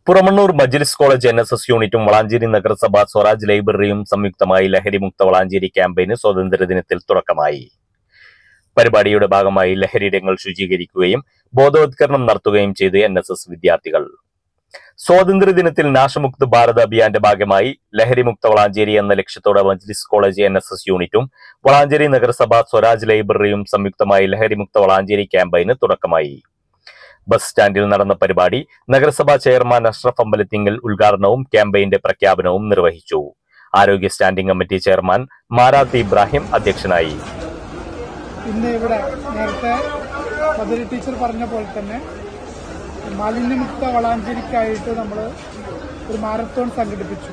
പുറമണ്ണൂർ മജ്ലിസ് college N S S യൂണിറ്റും വളാഞ്ചേരി നഗരസഭ സ്വരാജ് ലൈബ്രറിയും സംയുക്തമായി ലഹരിമുക്ത വളാഞ്ചേരി ക്യാമ്പയിന് സ്വാതന്ത്ര്യദിനത്തിൽ തുടക്കമായി പരിപാടിയുടെ ഭാഗമായി ലഹരിയിടങ്ങൾ ശുചീകരിക്കുകയും ബോധവത്കരണം നടത്തുകയും ചെയ്ത് എൻ എസ് എസ് വിദ്യാർത്ഥികൾ സ്വാതന്ത്ര്യദിനത്തിൽ നാശമുക്ത് ഭാരത് അഭിയാന്റെ ഭാഗമായി ലഹരിമുക്ത വളാഞ്ചേരി എന്ന ലക്ഷ്യത്തോടെ മജ്ലിസ് കോളേജ് എൻ എസ് എസ് യൂണിറ്റും വളാഞ്ചേരി നഗരസഭ സ്വരാജ് ലൈബ്രറിയും സംയുക്തമായി ലഹരിമുക്ത വളാഞ്ചേരി ക്യാമ്പയിന് തുടക്കമായി ബസ് സ്റ്റാൻഡിൽ നടന്ന പരിപാടി നഗരസഭാ ചെയർമാൻ അഷ്റഫ് അമ്പലത്തിങ്കൽ ഉദ്ഘാടനവും ക്യാമ്പയിന്റെ പ്രഖ്യാപനവും നിർവഹിച്ചു ആരോഗ്യ standing committee chairman Marath Ibrahim അധ്യക്ഷനായി ഇന്ന് ഇവിടെ നേരത്തെ ബദരി ടീച്ചർ പറഞ്ഞ പോലെ തന്നെ മാലിന്യമുക്ത വളാഞ്ചേരിക്കായിട്ട് നമ്മൾ ഒരു മാരത്തോൺ സംഘടിപ്പിച്ചു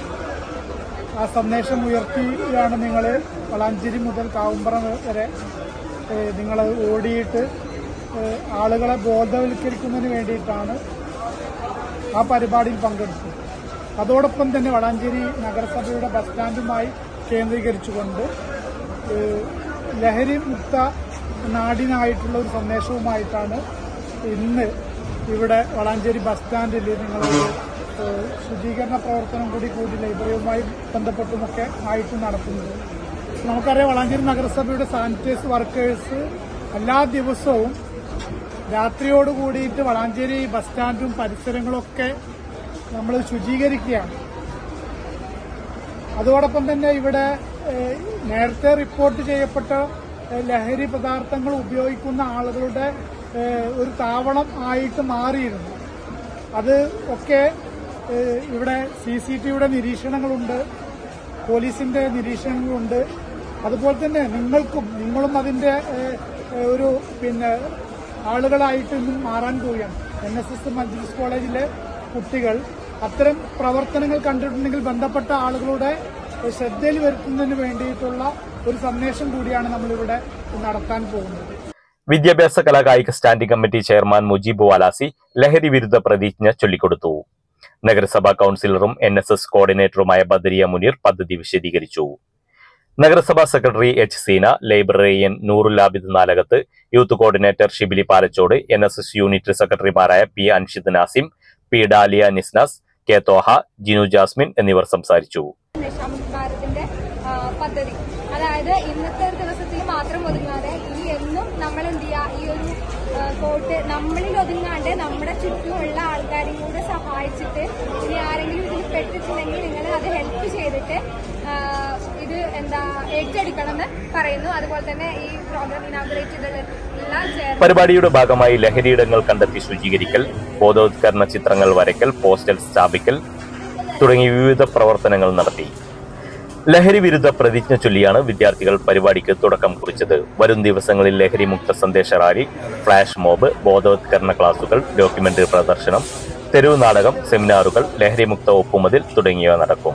ആ സന്ദേശം ഉയർത്തിയാണ് നിങ്ങൾ വളാഞ്ചേരി മുതൽ കാവുമ്പറം വരെ നിങ്ങൾ ഓടിയിട്ട് ഏഹ്, ആളുകളെ ബോധവൽക്കരിക്കുന്നതിന് വേണ്ടിയിട്ടാണ് ആ പരിപാടിയിൽ പങ്കെടുത്തത് അതോടൊപ്പം തന്നെ വളാഞ്ചേരി നഗരസഭയുടെ ബസ് സ്റ്റാൻഡുമായി കേന്ദ്രീകരിച്ചുകൊണ്ട് ഏഹ്, ലഹരി മുക്ത നാടിനായിട്ടുള്ള ഒരു സന്ദേശവുമായിട്ടാണ് ഇന്ന് ഇവിടെ വളാഞ്ചേരി ബസ് സ്റ്റാൻഡിൽ നിങ്ങൾ ഏഹ്, ശുചീകരണ പ്രവർത്തനം കൂടി കൂടി ലൈബ്രറിയുമായി ബന്ധപ്പെട്ടുമൊക്കെ ആയിട്ട് നടത്തുന്നത് നമുക്കറിയാം വളാഞ്ചേരി നഗരസഭയുടെ സാനിറ്റൈസ് വർക്കേഴ്സ് എല്ലാ ദിവസവും രാത്രിയോട് കൂടിയിട്ട് വളാഞ്ചേരി ബസ് സ്റ്റാൻഡും പരിസരങ്ങളൊക്കെ നമ്മൾ ശുചീകരിക്കുകയാണ് അതോടൊപ്പം തന്നെ ഇവിടെ ഏഹ്, നേരത്തെ റിപ്പോർട്ട് ചെയ്യപ്പെട്ട ഏഹ്, ലഹരി പദാർത്ഥങ്ങൾ ഉപയോഗിക്കുന്ന ആളുകളുടെ ഏഹ്, ഒരു താവളം ആയിട്ട് മാറിയിരുന്നു അത് ഒക്കെ ഏഹ്, ഇവിടെ സി സി ടിവിയുടെ നിരീക്ഷണങ്ങളുണ്ട് പോലീസിന്റെ നിരീക്ഷണങ്ങളുണ്ട് അതുപോലെ തന്നെ നിങ്ങൾക്കും നിങ്ങളും അതിന്റെ ഏഹ്, ഏഹ്, ഒരു പിന്നെ ആളുകളായിട്ട് ഇന്നും മാറാൻ പോവുകയാണ് എൻ എസ് എസ് മജ്ലിസ് കോളേജിലെ കുട്ടികൾ അത്തരം പ്രവർത്തനങ്ങൾ കണ്ടിട്ടുണ്ടെങ്കിൽ ബന്ധപ്പെട്ട ആളുകളുടെ ഏഹ്, ശ്രദ്ധയിൽ വരുത്തുന്നതിന് വേണ്ടിയിട്ടുള്ള ഒരു സന്ദേശം കൂടിയാണ് നമ്മളിവിടെ നടത്താൻ പോകുന്നത് വിദ്യാഭ്യാസ കലാകായിക standing committee chairman Mujeeb Valasi ലഹരി വിരുദ്ധ പ്രതിജ്ഞ ചൊല്ലിക്കൊടുത്തു നഗരസഭാ കൌൺസിലറും എൻ എസ് എസ് കോർഡിനേറ്ററുമായ ബദരിയ മുനീർ പദ്ധതി വിശദീകരിച്ചു നഗരസഭാ secretary H Seena librarian Noorul Abid Nalakath youth coordinator Shibili Palachode N S S unit സെക്രട്ടറിമാരായ P Anshid Nasim P Daliya Nisnas K Thoha Jinu Jasmin എന്നിവർ സംസാരിച്ചു നശാമുക്ത് ഭാരതിന്റെ ആ, പദ്ധതി അതായത് ഇന്നത്തെ ഒരു ദിവസത്തിൽ മാത്രം ഒതുങ്ങാതെ ഇനി എന്നും നമ്മൾ എന്ത് ചെയ്യുക ഈ ഒരു ആ, കോട്ട് നമ്മളിൽ ഒതുങ്ങാണ്ട് നമ്മുടെ ചുറ്റുമുള്ള ആൾക്കാരെയും കൂടെ സഹായിച്ചിട്ട് ഇനി ആരെങ്കിലും ഇതിൽ പെട്ടിട്ടുണ്ടെങ്കിൽ നിങ്ങൾ അത് ഹെൽപ്പ് ചെയ്തിട്ട് ആ, ഇത് എന്താ ഏറ്റെടുക്കണമെന്ന് പറയുന്നു അതുപോലെ തന്നെ ഈ പ്രോഗ്രാം ഇനാഗുറേറ്റ് ചെയ്തിട്ടുള്ള ചെയർ പരിപാടിയുടെ ഭാഗമായി ലഹരിയിടങ്ങൾ കണ്ടെത്തി ശുചീകരിക്കൽ ബോധവത്കരണ ചിത്രങ്ങൾ വരയ്ക്കൽ പോസ്റ്റൽ സ്ഥാപിക്കൽ തുടങ്ങി വിവിധ പ്രവർത്തനങ്ങൾ നടത്തി ലഹരി വിരുദ്ധ പ്രതിജ്ഞ ചൊല്ലിയാണ് വിദ്യാർത്ഥികൾ പരിപാടിക്ക് തുടക്കം കുറിച്ചത് വരും ദിവസങ്ങളിൽ ലഹരി മുക്ത സന്ദേശ റാലി ഫ്ലാഷ് മോബ് ബോധവത്കരണ ക്ലാസുകൾ ഡോക്യുമെന്ററി പ്രദർശനം തെരുവ് നാടകം സെമിനാറുകൾ ലഹരി മുക്ത ഒപ്പുമതിൽ തുടങ്ങിയവ നടക്കും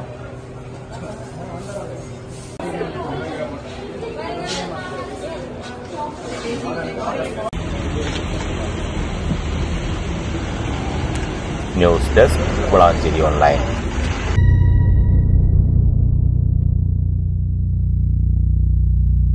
ന്യൂസ് ഡെസ്ക് വളാഞ്ചേരി ഓൺലൈൻ